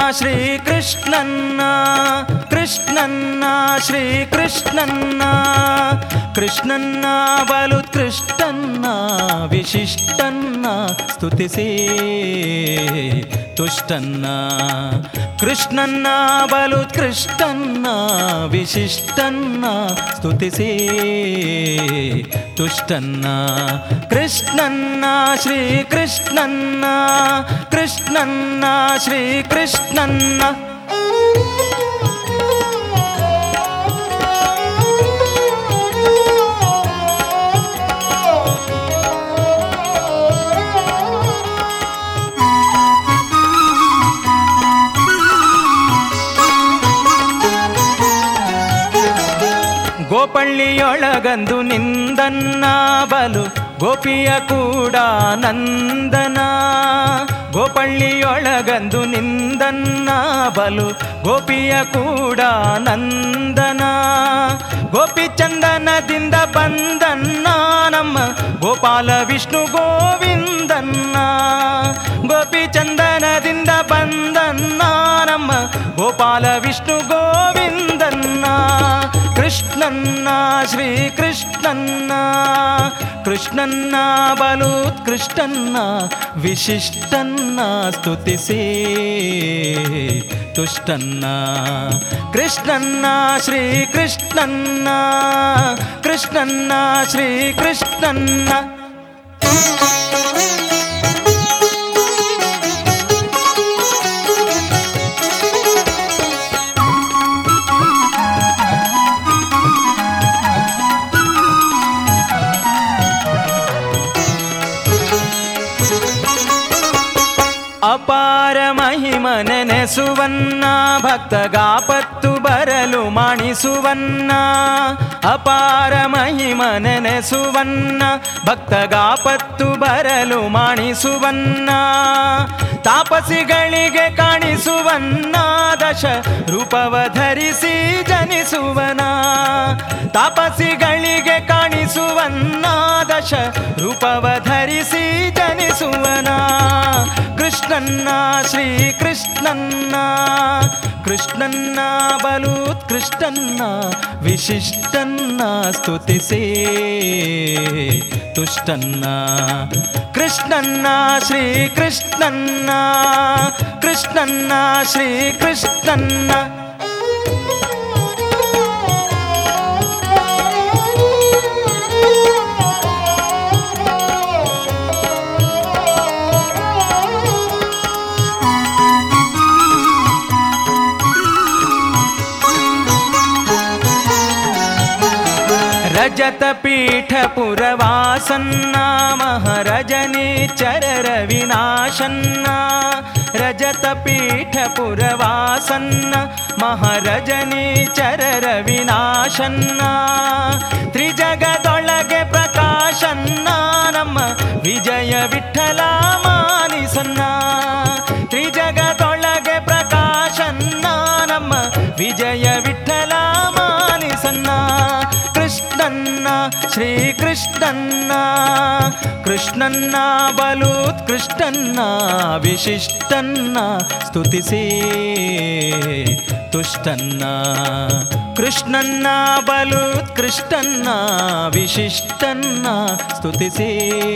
ಶ್ರೀಕೃಷ್ಣನ್ನ ಕೃಷ್ಣನ್ನ ಶ್ರೀಕೃಷ್ಣನ್ನ ಕೃಷ್ಣನ್ನ ಬಲುತ್ಕೃಷ್ಟನ್ನ ವಿಶಿಷ್ಟನ್ನ ಸ್ತುತಿಸಿ ತುಷ್ಟನ್ನ ಕೃಷ್ಣನ್ನ ಬಲುತ್ಕೃಷ್ಟನ್ನ ವಿಶಿಷ್ಟನ್ನ ಸ್ತುತಿಸಿ ತುಷ್ಟನ್ನ ಕೃಷ್ಣನ್ನ ಶ್ರೀಕೃಷ್ಣನ್ನ ಕೃಷ್ಣನ್ನ ಶ್ರೀಕೃಷ್ಣನ್ನ ಗೋಪಳ್ಳಿಯೊಳಗಂದು ನಿಂದನ್ನ ಬಲು ಗೋಪಿಯ ಕೂಡ ನಂದನ ಗೋಪಳ್ಳಿಯೊಳಗಂದು ನಿಂದನ್ನ ಬಲು ಗೋಪಿಯ ಕೂಡ ನಂದನ ಗೋಪಿ ಚಂದನದಿಂದ ಬಂದನ್ನ ನಮ್ಮ ಗೋಪಾಲ ವಿಷ್ಣು ಗೋವಿಂದನ್ನ ಗೋಪಿ ಚಂದನದಿಂದ ಬಂದನ್ನ ನಮ್ಮ ಗೋಪಾಲ ವಿಷ್ಣು ಗೋವಿಂದನ್ನ ಕೃಷ್ಣನ್ನ ಶ್ರೀಕೃಷ್ಣನ್ನ ಕೃಷ್ಣನ್ನ ಬಲುತ್ಕೃಷ್ಟನ್ನ ವಿಶಿಷ್ಟನ್ನ ಸ್ತುತಿಸಿ ತುಷ್ಟನ್ನ ಕೃಷ್ಣನ್ನ ಶ್ರೀಕೃಷ್ಣನ್ನ ಕೃಷ್ಣನ್ನ ಶ್ರೀಕೃಷ್ಣನ್ನ ಅಪಾರ ಮಹಿಮನೆನೆಸುವನ್ನ ಭಕ್ತಗಾಪತ್ತು ಬರಲು ಮಾಣಿಸುವನ್ನ ಅಪಾರ ಮಹಿಮನೆನೆಸುವನ್ನ ಭಕ್ತಗಾಪತ್ತು ಬರಲು ಮಾಣಿಸುವನ್ನ ತಾಪಸಿಗಳಿಗೆ ಕಾಣಿಸುವನ್ನ ದಶ ರೂಪವ ಧರಿಸಿ ಜನಿಸುವನ ತಾಪಸಿಗಳಿಗೆ ಕಾಣಿಸುವನ್ನ ದಶ ರೂಪವ ಧರಿಸಿ ಜನಿಸುವನ ಕೃಷ್ಣನ್ನ ಶ್ರೀಕೃಷ್ಣನ್ನ ಕೃಷ್ಣನ್ನ ಬಲೂತ್ಕೃಷ್ಟನ್ನ ವಿಶಿಷ್ಟನ್ನ ಸ್ತುತಿಸಿ ತುಷ್ಟನ್ನ ಕೃಷ್ಣನ್ನ ಶ್ರೀಕೃಷ್ಣನ್ನ ಕೃಷ್ಣನ್ನ ಶ್ರೀಕೃಷ್ಣನ್ನ ರಜತ ಪೀಠ ಪುರವಾಸನ್ನ ಮಹಾರಜನಿ ಚರರ ವಿನಾಶನ್ನ ರಜತ ಪೀಠ ಪುರವಾಸನ್ನ ಮಹಾರಜನಿ ಚರರ ವಿನಾಶನ್ನ ತ್ರಿಜಗದೊಳಗೆ ಪ್ರಕಾಶನ್ನ ನಮ್ಮ ವಿಜಯ ವಿಠಲ ಮಾನಿಸನ್ನ ತ್ರಿಜಗದೊಳಗೆ ಪ್ರಕಾಶನ್ನ ನಮ್ಮ ವಿಜಯ ವಿಠಲ ಮಾನಿಸನ್ನ ಕೃಷ್ಣನ್ನ ಶ್ರೀಕೃಷ್ಣನ್ನ ಕೃಷ್ಣನ್ನ ಬಲೂತ್ಕೃಷ್ಟನ್ನ ವಿಶಿಷ್ಟನ್ನ ಸ್ತುತಿಸಿ ತುಷ್ಟನ್ನ ಕೃಷ್ಣನ್ನ ಬಲೂತ್ಕೃಷ್ಟನ್ನ ವಿಶಿಷ್ಟನ್ನ ಸ್ತುತಿಸಿ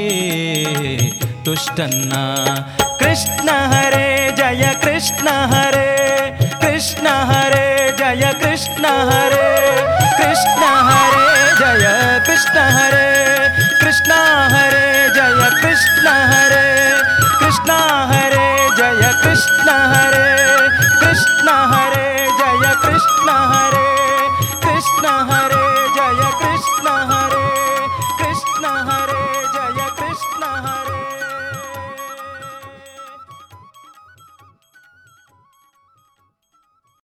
ತುಷ್ಟನ್ನ ಕೃಷ್ಣ ಹರೇ ಜಯ ಕೃಷ್ಣ ಹರೇ ಕೃಷ್ಣ ಹರೇ ಜಯ ಕೃಷ್ಣ ಹರೇ ಕೃಷ್ಣ ಹರೇ ಜಯ ಕೃಷ್ಣ ಹರೇ